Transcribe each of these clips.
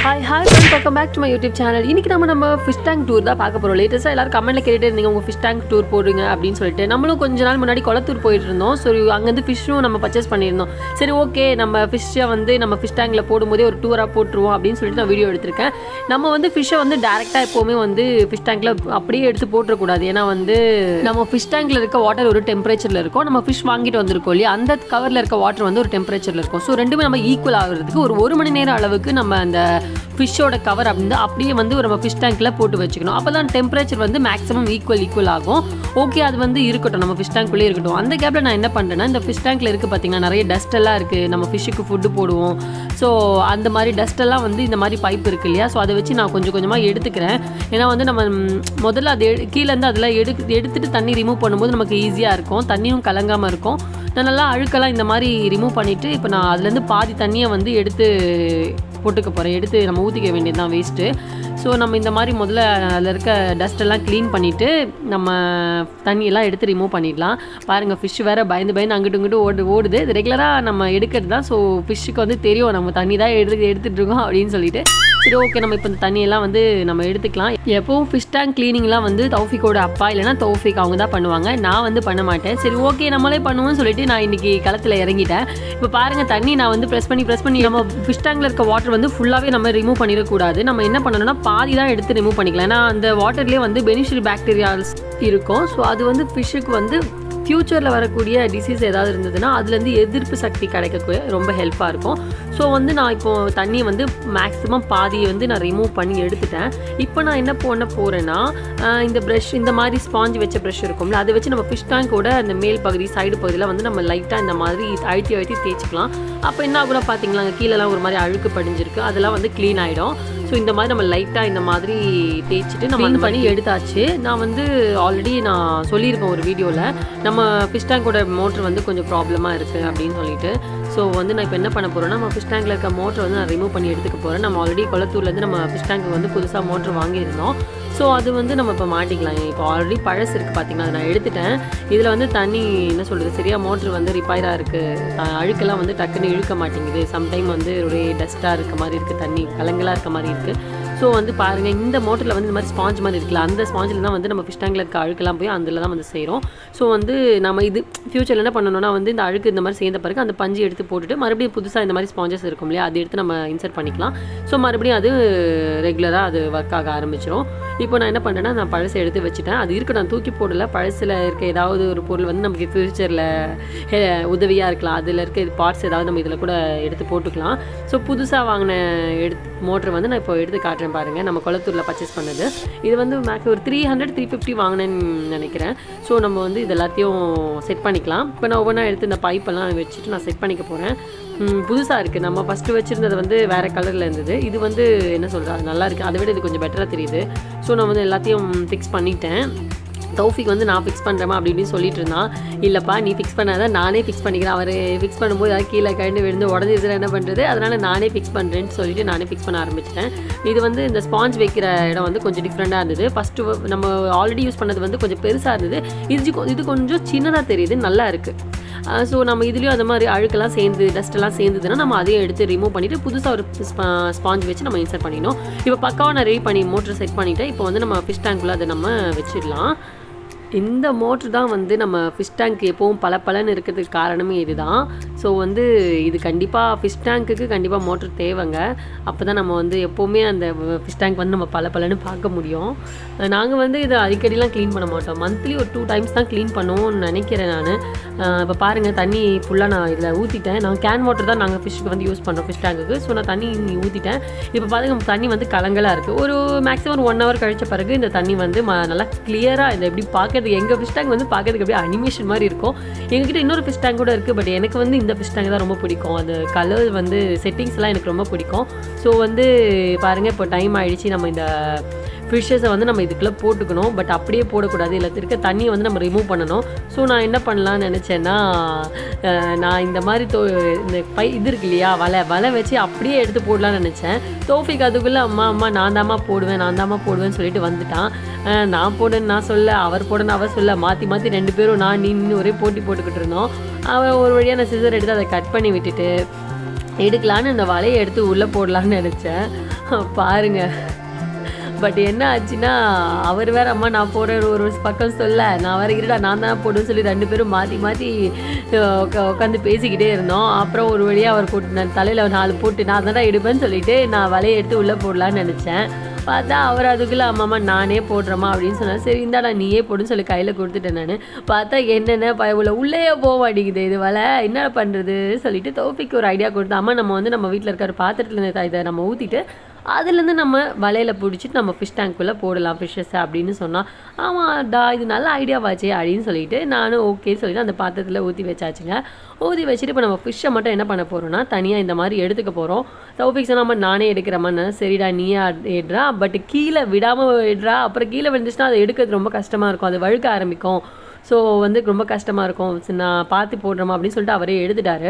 hi hi friend welcome back to my YouTube channel இன்னைக்கு நம்ம நம்ம ஃபிஷ் டேங்க் டூர் தான் பார்க்க போகிறோம் லேட்டஸ்ட்டாக எல்லாரும் கமெண்ட்ல கேட்டுட்டு இருந்தீங்க உங்கள் ஃபிஷ் டேங்க் டூர் போடுங்க அப்படின்னு சொல்லிட்டு நம்மளும் கொஞ்ச நாள் முன்னாடி குளத்தூர் போயிட்டு இருந்தோம் சரி அங்கேருந்து ஃபிஷ்ஷும் நம்ம பர்ச்சேஸ் பண்ணியிருந்தோம் சரி ஓகே நம்ம ஃபிஷ்ஷை வந்து நம்ம ஃபிஷ் டேங்கில் போடும்போதே ஒரு டூராக போட்டுருவோம் அப்படின்னு சொல்லிட்டு நான் வீடியோ எடுத்திருக்கேன் நம்ம வந்து ஃபிஷ்ஷை வந்து டேரெக்டாக எப்போவுமே வந்து ஃபிஷ் டேங்க்கில் அப்படியே எடுத்து போட்டுறக்கூடாது ஏன்னா வந்து நம்ம ஃபிஷ் டேங்க்கில் இருக்க வாட்டர் ஒரு டெம்பரேச்சரில் இருக்கும் நம்ம ஃபிஷ் வாங்கிட்டு வந்திருக்கோம் இல்லையா அந்த கவரில் இருக்க வாட்டர் வந்து ஒரு டெம்பரேச்சரில் இருக்கும் ஸோ ரெண்டுமே நம்ம ஈக்குவல் ஆகுறதுக்கு ஒரு ஒரு மணி நேரம் அளவுக்கு நம்ம அந்த ஃபிஷ்ஷோட கவர் அப்படின்னு அப்படியே வந்து நம்ம ஃபிஷ் டேங்க்கில் போட்டு வச்சுக்கணும் அப்போ தான் டெம்பரேச்சர் வந்து மேக்ஸிமம் ஈக்குவல் ஈக்குவல் ஆகும் ஓகே அது வந்து இருக்கட்டும் நம்ம ஃபிஷ் டேங்க்குள்ளே இருக்கட்டும் அந்த கேப்பில் நான் என்ன பண்ணுறேன்னா இந்த ஃபிஷ் டேங்க்கில் இருக்குது பார்த்தீங்கன்னா நிறைய டஸ்ட் எல்லாம் இருக்குது நம்ம ஃபிஷ்ஷுக்கு ஃபுட்டு போடுவோம் ஸோ அந்த மாதிரி டஸ்ட் எல்லாம் வந்து இந்த மாதிரி பைப் இருக்கு இல்லையா ஸோ அதை வச்சு நான் கொஞ்சம் கொஞ்சமாக எடுத்துக்கிறேன் ஏன்னா வந்து நம்ம ம், முதல்ல அது எடு- கீழேருந்து அதில் எடு எடுத்துட்டு தண்ணி ரிமூவ் பண்ணும்போது நமக்கு ஈஸியாக இருக்கும் தண்ணியும் கலங்காமல் இருக்கும் நான் நல்லா அழுக்கெல்லாம் இந்த மாதிரி ரிமூவ் பண்ணிவிட்டு இப்போ நான் அதுலேருந்து பாதி தண்ணியை வந்து எடுத்து போட்டுக்க போகிறேன் எடுத்து நம்ம ஊற்றிக்க வேண்டியது தான் வேஸ்ட்டு ஸோ நம்ம இந்த மாதிரி முதல்ல அதில் இருக்க டஸ்ட் எல்லாம் க்ளீன் பண்ணிவிட்டு நம்ம தண்ணியெல்லாம் எடுத்து ரிமூவ் பண்ணிடலாம் பாருங்கள் ஃபிஷ் வேறு பயந்து பயந்து அங்கிட்டு இங்கிட்டு ஓடு ஓடுது இது ரெகுலராக நம்ம எடுக்கிறது தான் ஸோ ஃபிஷ்ஷுக்கு வந்து தெரியும் நம்ம தண்ணி தான் எடுத்து எடுத்துகிட்டு இருக்கோம் அப்படின்னு சொல்லிட்டு சரி ஓகே நம்ம இப்போ இந்த தண்ணியெல்லாம் வந்து நம்ம எடுத்துக்கலாம் எப்பவும் ஃபிஷ் டேங்க் க்ளீனிங்லாம் வந்து தௌஃபிக்கோட அப்பா இல்லைன்னா தௌஃபிக் அவங்க தான் பண்ணுவாங்க நான் வந்து பண்ண மாட்டேன் சரி ஓகே நம்மளே பண்ணுவோம்னு சொல்லிட்டு நான் இன்னைக்கு களத்தில் இறங்கிட்டேன் இப்போ பாருங்க தண்ணி நான் வந்து ப்ரெஸ் பண்ணி ப்ரெஸ் பண்ணி நம்ம ஃபிஷ் டேங்க்ல இருக்க வாட்டர் வந்து ஃபுல்லாகவே நம்ம ரிமூவ் பண்ணிடக்கூடாது நம்ம என்ன பண்ணணும்னா பாதி தான் எடுத்து ரிமூவ் பண்ணிக்கலாம் ஏன்னா அந்த வாட்டர்லேயே வந்து பெனிஃபிஷியல் பாக்டீரியாஸ் இருக்கும் ஸோ அது வந்து ஃபிஷ்ஷுக்கு வந்து ஃப்யூச்சரில் வரக்கூடிய டிசீஸ் ஏதாவது இருந்ததுன்னா அதுலேருந்து எதிர்ப்பு சக்தி கிடைக்கக்கூடிய ரொம்ப ஹெல்ப்பாக இருக்கும் ஸோ வந்து நான் இப்போ தண்ணி வந்து மேக்ஸிமம் பாதியை வந்து நான் ரிமூவ் பண்ணி எடுத்துட்டேன் இப்போ நான் என்ன பண்ண போகிறேன்னா ஆஹ் இந்த ப்ரஷ் இந்த மாதிரி ஸ்பாஞ்ச் வச்ச ப்ரஷ் இருக்கும்ல அதை வச்சு நம்ம ஃபிஷ் டேங்கோட அந்த மேல் பகுதி சைடு பகுதியில் வந்து நம்ம லைட்டாக இந்த மாதிரி அழுத்தி அழுத்தி தேய்ச்சிக்கலாம் அப்போ என்ன ஆகும்னா பார்த்தீங்களா அங்கே கீழெல்லாம் ஒரு மாதிரி அழுக்கு படிஞ்சிருக்கு அதெல்லாம் வந்து க்ளீன் ஆகிடும் ஸோ இந்த மாதிரி நம்ம லைட்டாக இந்த மாதிரி தேய்ச்சிட்டு நம்ம அந்த பண்ணி எடுத்தாச்சு நான் வந்து ஆல்ரெடி நான் சொல்லியிருக்கேன் ஒரு வீடியோவில் நம்ம ஃபிஷ் டேங்கோட மோட்டர் வந்து கொஞ்சம் ப்ராப்ளமாக இருக்குது அப்படின்னு சொல்லிட்டு ஸோ வந்து நான் இப்போ என்ன பண்ண போகிறேன்னா நம்ம ஃபிஷ் டேங்கில் இருக்க மோட்டர் வந்து நான் ரிமூவ் பண்ணி எடுத்துக்க போகிறேன் நம்ம ஆல்ரெடி குளத்தூர்லேருந்து நம்ம ஃபிஷ் டேங்க் வந்து புதுசாக மோட்டர் வாங்கியிருந்தோம் ஸோ அது வந்து நம்ம இப்போ மாட்டிக்கலாம் இப்போ ஆல்ரெடி பழசு இருக்குது பார்த்தீங்கன்னா அதை நான் எடுத்துட்டேன் இதில் வந்து தண்ணி என்ன சொல்கிறது சரியாக மோட்ரு வந்து ரிப்பேராக இருக்குது அழுக்கெல்லாம் வந்து டக்குன்னு இழுக்க மாட்டேங்குது சம்டைம் வந்து ஒரே டஸ்ட்டாக இருக்க மாதிரி இருக்குது தண்ணி கலங்கலாக இருக்க மாதிரி இருக்குது ஸோ வந்து பாருங்கள் இந்த மோட்டரில் வந்து இந்த மாதிரி ஸ்பாஞ்ச் மாதிரி இருக்குல்ல அந்த ஸ்பாஞ்சில் தான் வந்து நம்ம ஃபிஷ் டேங்கில் இருக்க அழுக்கெல்லாம் போய் அதில் தான் வந்து செய்கிறோம் ஸோ வந்து நம்ம இது ஃப்யூச்சரில் என்ன பண்ணணும்னா வந்து இந்த அழுக்கு இந்த மாதிரி சேர்ந்த பிறகு அந்த பஞ்சு எடுத்து போட்டுட்டு மறுபடியும் புதுசாக இந்த மாதிரி ஸ்பாஞ்சஸ் இருக்கும் இல்லையா அதை எடுத்து நம்ம இன்சர்ட் பண்ணிக்கலாம் ஸோ மறுபடியும் அது ரெகுலராக அது ஒர்க் ஆக ஆரம்பிச்சிரும் இப்போ நான் என்ன பண்ணேன்னா நான் பழசை எடுத்து வச்சுட்டேன் அது இருக்கு நான் தூக்கி போடல பழசில் இருக்க ஏதாவது ஒரு பொருள் வந்து நமக்கு ஃப்யூச்சரில் உதவியாக இருக்கலாம் அதில் இருக்க இது பார்ட்ஸ் ஏதாவது நம்ம இதில் கூட எடுத்து போட்டுக்கலாம் ஸோ புதுசாக வாங்கின எடுத்து மோட்டர் வந்து நான் இப்போ எடுத்து காட்டுறேன் பாருங்கள் நம்ம குளத்தூரில் பர்ச்சேஸ் பண்ணது இது வந்து மேக்ஸ் ஒரு த்ரீ ஹண்ட்ரட் த்ரீ ஃபிஃப்டி வாங்கினேன்னு நினைக்கிறேன் ஸோ நம்ம வந்து இது எல்லாத்தையும் செட் பண்ணிக்கலாம் இப்போ நான் ஒவ்வொன்றா எடுத்து இந்த பைப்பெல்லாம் வச்சுட்டு நான் செட் பண்ணிக்க போகிறேன் புதுசாக இருக்குது நம்ம ஃபஸ்ட்டு வச்சுருந்தது வந்து வேறு கலரில் இருந்தது இது வந்து என்ன சொல்கிறது அது நல்லா இருக்குது அதை விட இது கொஞ்சம் பெட்டராக தெரியுது ஸோ நான் வந்து எல்லாத்தையும் ஃபிக்ஸ் பண்ணிட்டேன் தௌஃபிக் வந்து நான் ஃபிக்ஸ் பண்ணுறேமா அப்படி இப்படின்னு சொல்லிட்டு இருந்தான் இல்லைப்பா நீ ஃபிக்ஸ் பண்ணாத நானே ஃபிக்ஸ் பண்ணிக்கிறேன் அவர் ஃபிக்ஸ் பண்ணும்போது அது கீழே கழண்டு விழுந்து உடஞ்சிருச்சுனா என்ன பண்ணுறது அதனால் நானே ஃபிக்ஸ் பண்ணுறேன்னு சொல்லிட்டு நானே ஃபிக்ஸ் பண்ண ஆரம்பிச்சிட்டேன் இது வந்து இந்த ஸ்பாஞ்ச் வைக்கிற இடம் வந்து கொஞ்சம் டிஃப்ரெண்ட்டாக இருந்தது ஃபஸ்ட்டு நம்ம ஆல்ரெடி யூஸ் பண்ணது வந்து கொஞ்சம் பெருசாக இருந்தது இது கொ- இது கொஞ்சம் சின்னதாக தெரியுது நல்லா இருக்குது ஸோ நம்ம இதுலேயும் அந்த மாதிரி அழுக்கெல்லாம் சேர்ந்து டஸ்ட்டெல்லாம் சேர்ந்ததுன்னா நம்ம அதையும் எடுத்து ரிமூவ் பண்ணிவிட்டு புதுசாக ஒரு ஸ்பாஞ்ச் வச்சு நம்ம இன்சர்ட் பண்ணிடணும் இப்போ பக்காவாக நான் ரெடி பண்ணி மோட்டர் செட் பண்ணிவிட்டேன் இப்போ வந்து நம்ம ஃபிஷ் டேங்க்குள்ளே அதை நம்ம வச்சிடலாம் இந்த மோட்ரு தான் வந்து நம்ம ஃபிஷ் டேங்க் எப்பவும் பளபளன்னு இருக்கிறதுக்கு காரணமே இதுதான் ஸோ வந்து இது கண்டிப்பாக ஃபிஷ் டேங்க்குக்கு கண்டிப்பாக மோட்ரு தேவைங்க அப்போ தான் நம்ம வந்து எப்போவுமே அந்த ஃபிஷ் டேங்க் வந்து நம்ம பளபளன்னு பார்க்க முடியும் நாங்கள் வந்து இதை அடிக்கடிலாம் க்ளீன் பண்ண மாட்டோம் மந்த்லி ஒரு டூ டைம்ஸ் தான் க்ளீன் பண்ணுவோம்னு நினைக்கிறேன் நான் இப்போ பாருங்கள் தண்ணி ஃபுல்லாக நான் இதில் ஊற்றிட்டேன் நான் கேன் வாட்டர் தான் நாங்கள் ஃபிஷ்ஷுக்கு வந்து யூஸ் பண்ணுறோம் ஃபிஷ் டேங்குக்கு ஸோ நான் தண்ணி ஊற்றிட்டேன் இப்போ பாருங்க தண்ணி வந்து கலங்கலாக இருக்குது ஒரு மேக்ஸிமம் ஒரு ஒன் ஹவர் கழிச்ச பிறகு இந்த தண்ணி வந்து ம- நல்லா கிளியராக இந்த எப்படி பார்க்கறதுக்கு எங்கள் ஃபிஷ் டேங்க் வந்து பார்க்கறதுக்கு அப்படியே அனிமேஷன் மாதிரி இருக்கும் எங்ககிட்ட இன்னொரு ஃபிஷ் டேங்க் கூட இருக்குது பட் எனக்கு வந்து இந்த ஃபிஷ் டேங்க் தான் ரொம்ப பிடிக்கும் அந்த கலர் வந்து செட்டிங்ஸ் எல்லாம் எனக்கு ரொம்ப பிடிக்கும் ஸோ வந்து பாருங்கள் இப்போ டைம் ஆயிடுச்சு நம்ம இந்த ஃபிஷ்ஷஸை வந்து நம்ம இதுக்குள்ளே போட்டுக்கணும் பட் அப்படியே போடக்கூடாது இல்லை இருக்க தண்ணியை வந்து நம்ம ரிமூவ் பண்ணணும் ஸோ நான் என்ன பண்ணலாம்னு நினச்சேன்னா அஹ், நான் இந்த மாதிரி தோ இந்த பை இது இருக்கு இல்லையா வலை வலை வச்சு அப்படியே எடுத்து போடலாம்னு நினச்சேன் தோஃபிக் அதுக்குள்ளே அம்மா அம்மா நான் தாம்மா போடுவேன் நான் தாம்மா போடுவேன்னு சொல்லிட்டு வந்துட்டான் அஹ், நான் போடுன்னு நான் சொல்ல அவர் போடுன்னு அவர் சொல்ல மாற்றி மாற்றி ரெண்டு பேரும் நான் நின்று ஒரே போட்டி போட்டுக்கிட்டு இருந்தோம் அவன் ஒரு வழியாக நான் சிசர் எடுத்து அதை கட் பண்ணி விட்டுட்டு எடுக்கலான்னு இந்த வலையை எடுத்து உள்ளே போடலான்னு நினச்சேன் பாருங்க பட் என்ன ஆச்சுன்னா அவர் வேற அம்மா நான் போடுற ஒரு பக்கம் சொல்ல நான் வேற இருடா நான் தான் போடுன்னு சொல்லி ரெண்டு பேரும் மாற்றி மாற்றி உட்காந்து பேசிக்கிட்டே இருந்தோம் அப்புறம் ஒரு வழியாக அவர் போட்டு நான் தலையில் நாலு போட்டு நான் தானே எடுப்பேன்னு சொல்லிட்டு நான் வலையை எடுத்து உள்ளே போடலான்னு நினச்சேன் பார்த்தா அவர் அதுக்குள்ளே அம்மாம்மா நானே போடுறேம்மா அப்படின்னு சொன்னார் சரி இந்தாடா நீயே போடுன்னு சொல்லி கையில் கொடுத்துட்டேன் நான் பார்த்தா என்னென்ன பயவுல உள்ளேயே போக மாட்டேங்குது இது வலை என்ன பண்ணுறது சொல்லிட்டு தோப்பிக்கு ஒரு ஐடியா கொடுத்தா அம்மா நம்ம வந்து நம்ம வீட்டில் இருக்கிற பாத்திரத்தில் இதை நம்ம ஊற்றிட்டு அதுலேருந்து நம்ம வலையில் பிடிச்சிட்டு நம்ம ஃபிஷ் டேங்க்குள்ளே போடலாம் ஃபிஷ்ஷஸை அப்படின்னு சொன்னால் ஆமாடா இது நல்ல ஐடியாவாச்சே அப்படின்னு சொல்லிட்டு நானும் ஓகேன்னு சொல்லிட்டு அந்த பாத்திரத்தில் ஊற்றி வச்சாச்சுங்க ஊற்றி வச்சுட்டு இப்போ நம்ம ஃபிஷ்ஷை மட்டும் என்ன பண்ண போகிறோம்னா தனியாக இந்த மாதிரி எடுத்துக்க போகிறோம் தௌஃபிக் சொன்னா நானே எடுக்கிறேம்மா சரிடா நீயே எடுறா பட் கீழே விடாமல் எடுறா அப்புறம் கீழே விழுந்துச்சுன்னா அதை எடுக்கிறது ரொம்ப கஷ்டமாக இருக்கும் அது வழுக்க ஆரம்பிக்கும் ஸோ வந்து ரொம்ப கஷ்டமாக இருக்கும் சரி, நான் பார்த்து போடுறேம்மா அப்படின்னு சொல்லிட்டு அவரே எடுத்துட்டாரு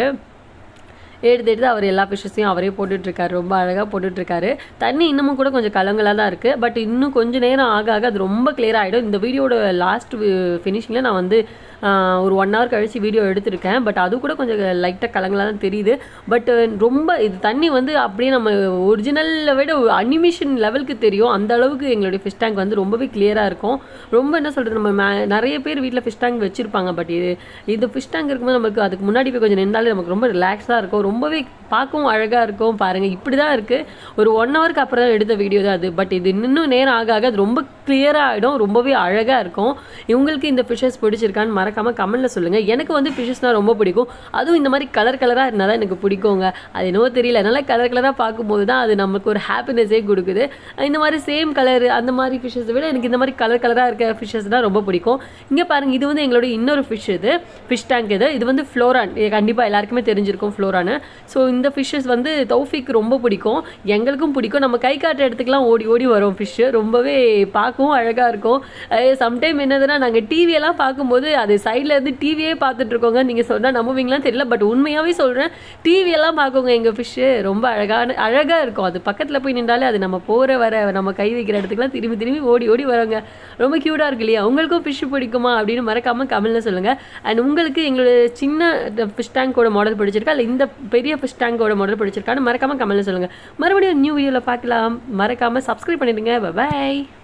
எடுத்து எடுத்து அவர் எல்லா ஃபிஷ்ஷஸையும் அவரே போட்டுட்ருக்காரு ரொம்ப அழகாக போட்டுட்ருக்காரு தண்ணி இன்னமும் கூட கொஞ்சம் கலங்களாக தான் இருக்குது பட் இன்னும் கொஞ்சம் நேரம் ஆக ஆக அது ரொம்ப clear ஆகிடும் இந்த வீடியோட லாஸ்ட் ஃபினிஷிங்கில் நான் வந்து ஆஹ், ஒரு ஒன் ஹவர் கழிச்சு வீடியோ எடுத்திருக்கேன் பட் அது கூட கொஞ்சம் லைட்டாக கலங்களாக தான் தெரியுது பட் ரொம்ப இது தண்ணி வந்து அப்படியே நம்ம ஒரிஜினலை விட அனிமேஷன் லெவலுக்கு தெரியும் அந்த அளவுக்கு எங்களுடைய ஃபிஷ் டேங்க் வந்து ரொம்பவே கிளியராக இருக்கும் ரொம்ப என்ன சொல்கிறது நம்ம மே- நிறைய பேர் வீட்டில் ஃபிஷ் டேங்க் வச்சுருப்பாங்க பட் இது இது ஃபிஷ் டேங்க் இருக்கும்போது நமக்கு அதுக்கு முன்னாடி போய் கொஞ்சம் நின்றாலே நமக்கு ரொம்ப ரிலாக்ஸாக இருக்கும் ரொம்பவே பார்க்கவும் அழகாக இருக்கும் பாருங்கள் இப்படி தான் இருக்குது ஒரு ஒன் ஹவருக்கு அப்புறம் தான் எடுத்த வீடியோ தான் அது பட் இது இன்னும் நேரம் ஆக ஆக அது ரொம்ப கிளியராக ஆகிடும் ரொம்பவே அழகாக இருக்கும் இவங்களுக்கு இந்த ஃபிஷ்ஷஸ் பிடிச்சிருக்கான்னு மறக்காமல் கமெண்ட்டில் சொல்லுங்கள் எனக்கு வந்து ஃபிஷ்ஷஸ்னால் ரொம்ப பிடிக்கும் அதுவும் இந்த மாதிரி கலர் கலராக இருந்தால் தான் எனக்கு பிடிக்குங்க அது என்னவோ தெரியல அதனால கலர் கலராக பார்க்கும்போது தான் அது நமக்கு ஒரு ஹாப்பினஸே கொடுக்குது இந்த மாதிரி சேம் கலர் அந்த மாதிரி ஃபிஷ்ஷஸை விட எனக்கு இந்த மாதிரி கலர் கலராக இருக்க ஃபிஷ்ஷஸ் தான் ரொம்ப பிடிக்கும் இங்கே பாருங்கள் இது வந்து எங்களோட இன்னொரு ஃபிஷ் இது ஃபிஷ் டேங்க் இது இது வந்து ஃப்ளோரான் இது கண்டிப்பாக எல்லாருக்குமே தெரிஞ்சிருக்கும் ஃப்ளோரான்னு ஸோ இந்த ஃபிஷ்ஷஸ் வந்து தௌஃபிக்கு ரொம்ப பிடிக்கும் எங்களுக்கும் பிடிக்கும் நம்ம கை காட்டுற இடத்துக்குலாம் ஓடி ஓடி வரும் ஃபிஷ்ஷு ரொம்பவே பார்க்கவும் அழகாக இருக்கும் சம்டைம் என்னதுன்னா நாங்கள் டிவியெல்லாம் பார்க்கும்போது அது சைடில் இருந்து டிவியே பார்த்துட்டு இருக்கோங்க நீங்கள் சொன்னால் நம்புவீங்களான்னு தெரியல பட் உண்மையாகவே சொல்கிறேன் டிவியெல்லாம் பார்க்கோங்க எங்கள் ஃபிஷ்ஷு ரொம்ப அழகான அழகாக இருக்கும் அது பக்கத்தில் போய் நின்றாலே அது நம்ம போகிற வர நம்ம கை வைக்கிற இடத்துக்குலாம் திரும்பி திரும்பி ஓடி ஓடி வரோங்க ரொம்ப க்யூட்டாக இருக்கு இல்லையா உங்களுக்கும் ஃபிஷ் பிடிக்குமா அப்படின்னு மறக்காமல் கமெண்ட்ல சொல்லுங்கள் அண்ட் உங்களுக்கு எங்களோட சின்ன ஃபிஷ் டேங்கோட மாடல் பிடிச்சிருக்கா இல்லை இந்த பெரிய ஃபிஷ் டேங்கோட மாடல் பிடிச்சிருக்கான்னு மறக்காமல் கமெண்ட்ல சொல்லுங்கள் மறுபடியும் நியூ வீடியோவில் பார்க்கலாம் மறக்காமல் சப்ஸ்கிரைப் பண்ணிடுங்க பாய்